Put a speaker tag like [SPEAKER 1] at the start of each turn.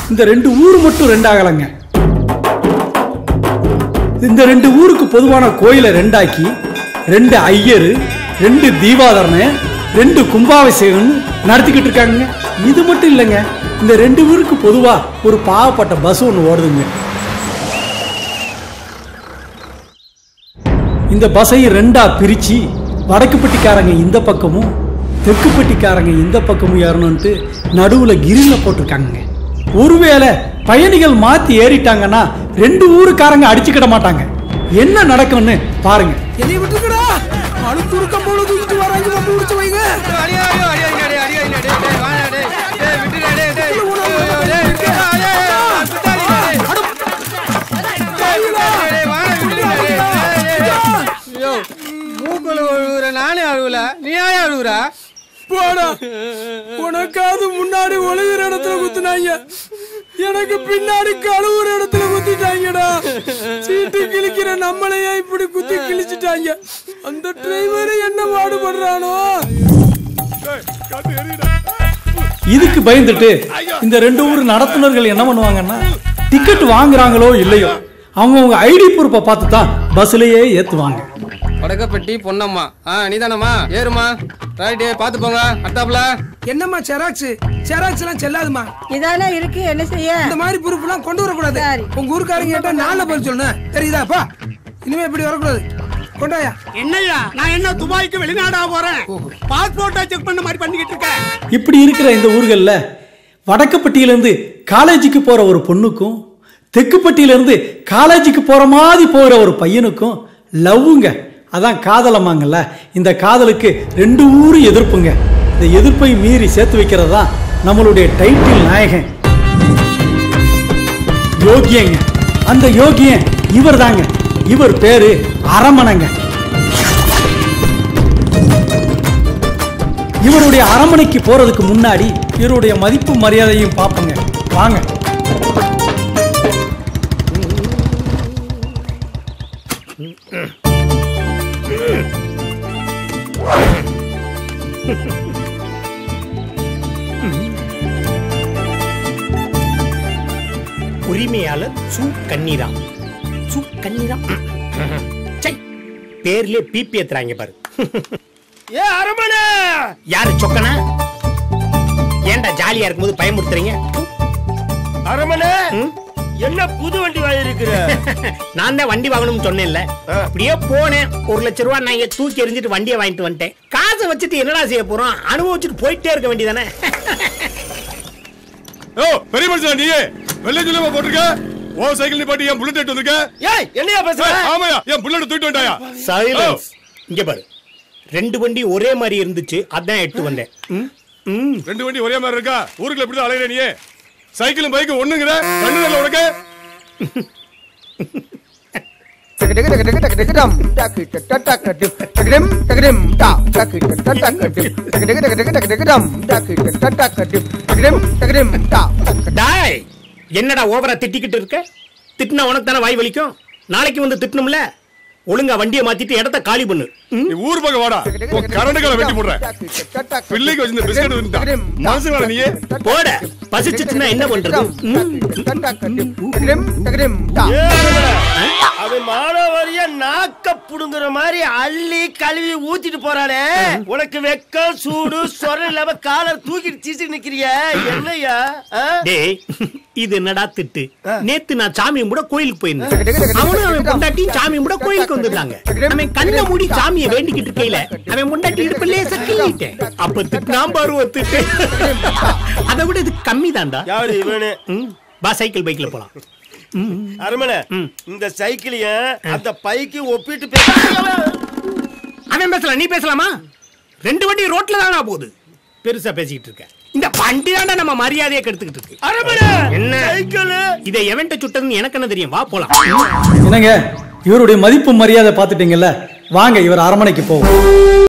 [SPEAKER 1] இந்த ரெண்டு ஊர் மட்டும் ரெண்டாகலைங்க இந்த ரெண்டு ஊருக்கு பொதுவான கோயிலை ரெண்டாக்கி ரெண்டு ஐயரு ரெண்டு தீபாதரனை ரெண்டு கும்பாபிஷேகம் நடத்திக்கிட்டு இருக்காங்க இது மட்டும் இல்லைங்க இந்த ரெண்டு ஊருக்கு பொதுவா ஒரு பாவப்பட்ட பஸ் ஒன்று ஓடுதுங்க இந்த பஸ்ஸை ரெண்டா பிரிச்சு வடக்கு பெட்டிக்காரங்க இந்த பக்கமும் தெற்கு பெட்டிக்காரங்க இந்த பக்கமும் ஏறணும்ட்டு நடுவுல கிரில போட்டிருக்காங்க ஒருவேளை பயணிகள் மாத்தி ஏறிட்டாங்கன்னா ரெண்டு ஊருக்காரங்க அடிச்சுக்கிட மாட்டாங்க என்ன நடக்கும்னு பாருங்க
[SPEAKER 2] என்னைய விட்டுக்கடா அழுத்துருக்கம் போல தூக்கிட்டு வராங்க வந்து முடிச்சு வைங்க
[SPEAKER 3] மூக்குல அழுகுற நானே அழுகுல நீ ஏன் அழுகுற
[SPEAKER 2] போடா உனக்காவது முன்னாடி ஒழுகுற இடத்துல குத்துனாங்க எனக்கு பின்னாடி கழுவுற இடத்துல குத்திட்டாங்கடா சீட்டு கிழிக்கிற நம்மளையே இப்படி குத்தி கிழிச்சிட்டாங்க அந்த டிரைவர் என்ன பாடுபடுறானோ
[SPEAKER 1] இதுக்கு பயந்துட்டு இந்த ரெண்டு ஊர் நடத்துனர்கள் என்ன பண்ணுவாங்கன்னா டிக்கெட் வாங்குறாங்களோ இல்லையோ அவங்கவுங்க ஐடி ப்ரூஃபை பார்த்து தான் பஸ்லயே ஏத்துவாங்க
[SPEAKER 3] வடக்கப்பட்டி பொன்னம்மா ஆ நீதானம்மா ஏறுமா ரைட்டு பார்த்து போங்க அட்டாப்ல
[SPEAKER 2] என்னம்மா செராக்ஸ் செராக்ஸ் எல்லாம் செல்லாதுமா
[SPEAKER 4] இதானே இருக்கு என்ன செய்ய
[SPEAKER 2] இந்த மாதிரி ப்ரூஃப் எல்லாம் கொண்டு வரக்கூடாது
[SPEAKER 4] சரி.
[SPEAKER 2] உங்க ஊருக்காரங்க கேட்டா நாள பதில் சொல்லணும் தெரியுதாப்பா இனிமே இப்படி வரக்கூடாது கொண்டாயா
[SPEAKER 5] என்னய்யா நான் என்ன துபாய்க்கு வெளிநாடா போறேன் பாஸ்போர்ட்டை செக் பண்ண மாதிரி பண்ணிக்கிட்டு இருக்கேன்
[SPEAKER 1] இப்படி இருக்கிற இந்த ஊர்களில் வடக்குப்பட்டியிலேருந்து காலேஜுக்கு போகிற ஒரு பொண்ணுக்கும் தெக்குப்பட்டியிலேருந்து காலேஜுக்கு போகிற மாதிரி போகிற ஒரு பையனுக்கும் லவ்வுங்க அதான் காதலமாங்கல்ல இந்த காதலுக்கு ரெண்டு ஊரும் எதிர்ப்புங்க இந்த எதிர்ப்பை மீறி சேர்த்து வைக்கிறது தான் நம்மளுடைய டைட்டில் நாயகன் யோகியங்க அந்த யோகியன் இவர் தாங்க இவர் பேரு அரமணங்க இவருடைய அரமனைக்கு போறதுக்கு முன்னாடி இவருடைய மதிப்பு மரியாதையும் பார்ப்போங்க வாங்க
[SPEAKER 5] உரிமையாளர் சு கண்ணீரா சு கண்ணீரா சை பேர்லயே பிபி ஏத்துறாங்க பாரு
[SPEAKER 6] ஏ அரமணே
[SPEAKER 5] யாரு சொக்கனா ஏன்டா ஜாலியா இருக்கும்போது பயமுறுத்துறீங்க
[SPEAKER 6] அரமணே
[SPEAKER 5] ம்?
[SPEAKER 6] என்ன புது வண்டி வாங்கியிருக்கிற
[SPEAKER 5] நான் தான் வண்டி வாங்கணும்னு சொன்னேன்ல அப்படியே போனேன் ஒரு லட்ச ரூபா நான் இங்க தூக்கி எறிஞ்சிட்டு வண்டியை வாங்கிட்டு வந்துட்டேன் காசை வச்சுட்டு என்னடா செய்ய போறோம் அனுபவிச்சுட்டு போயிட்டே இருக்க வேண்டியதானே
[SPEAKER 7] ஓ பெரிய மனுஷன் நீ வெள்ளை சொல்லுமா போட்டிருக்க ஓ சைக்கிள் நிப்பாட்டி என் புல்லட் எடுத்து வந்திருக்க
[SPEAKER 6] ஏய் என்னையா பேசுற
[SPEAKER 7] ஏய், ஆமாயா என் புல்லட் தூக்கிட்டு வந்தாயா
[SPEAKER 5] சைலன்ஸ் இங்க பாரு ரெண்டு வண்டி ஒரே மாதிரி இருந்துச்சு அதான் எட்டு வந்தேன் ம்? ம்.
[SPEAKER 7] ரெண்டு வண்டி ஒரே மாதிரி இருக்கா ஊருக்குள்ள எப்படி அலையிற நீ சைக்கிளும் பைக்கும் ஒண்ணுங்கிற கண்ணு நல்ல உனக்கு
[SPEAKER 5] டாய் என்னடா ஓவரா திட்டிக்கிட்டு இருக்க திட்டினா உனக்கு தானே வாய் வலிக்கும் நாளைக்கு வந்து திட்டணும்ல ஒழுங்கா வண்டியை மாத்திட்டு இடத்த காலி பண்ணு ம்?
[SPEAKER 7] நீ ஊர் பக்கம் வாடா உன் கரண்ட் கால வெட்டி போடுற பிள்ளைக்கு வச்சிருந்த பிஸ்கட் வந்துட்டான் மனசு வேலை நீயே
[SPEAKER 5] போட பசிச்சுச்சுன்னா என்ன பண்றது ம்?
[SPEAKER 6] அவன் மானவரிய நாக்க புடுங்குற மாதிரி அள்ளி கழுவி ஊத்திட்டு போறானே உனக்கு வெக்கம் சூடு சொர இல்லாம காலர் தூக்கிட்டு சீச்சு நிக்கிறிய என்னய்யா ஆ?
[SPEAKER 5] டேய் இது என்னடா திட்டு நேத்து நான் சாமி கூட கோயிலுக்கு போயிருந்தேன் அவனும் அவன் பொண்டாட்டியும் சாமி கூட கோயிலுக்கு வந்திருந்தாங்க அவன் கண்ணை மூடி சாமியை வேண்டிக்கிட்டு இருக்கையில அவன் பொண்டாட்டி இடுப்பு லேசா கிள்ளிட்டேன் அப்ப திட்டுனா பாரு ஒரு திட்டு அதை விட இது கம்மி தான்டா
[SPEAKER 6] யாரு இவனு
[SPEAKER 5] பா சைக்கிள் பைக்ல போலாம்
[SPEAKER 6] அரமணே
[SPEAKER 5] ம்.
[SPEAKER 6] இந்த சைக்கிளையும் அந்த பைக்கு ஒப்பிட்டு பேச
[SPEAKER 5] அவன் பேசலாம் நீ பேசலாமா ரெண்டு வண்டி ரோட்ல தானா போகுது பெருசா பேசிக்கிட்டு இருக்க இந்த வண்டி தாண்டா நம்ம மரியாதையை கெடுத்துக்கிட்டு இருக்கு
[SPEAKER 6] அரமணே
[SPEAKER 5] என்ன
[SPEAKER 6] சைக்கிள்
[SPEAKER 5] இதை எவன்ட்ட சுட்டதுன்னு எனக்கு என்ன தெரியும் வா போலாம்
[SPEAKER 1] என்னங்க இவருடைய மதிப்பு மரியாதை பார்த்துட்டீங்கல்ல வாங்க இவர் அரமனைக்கு போவோம்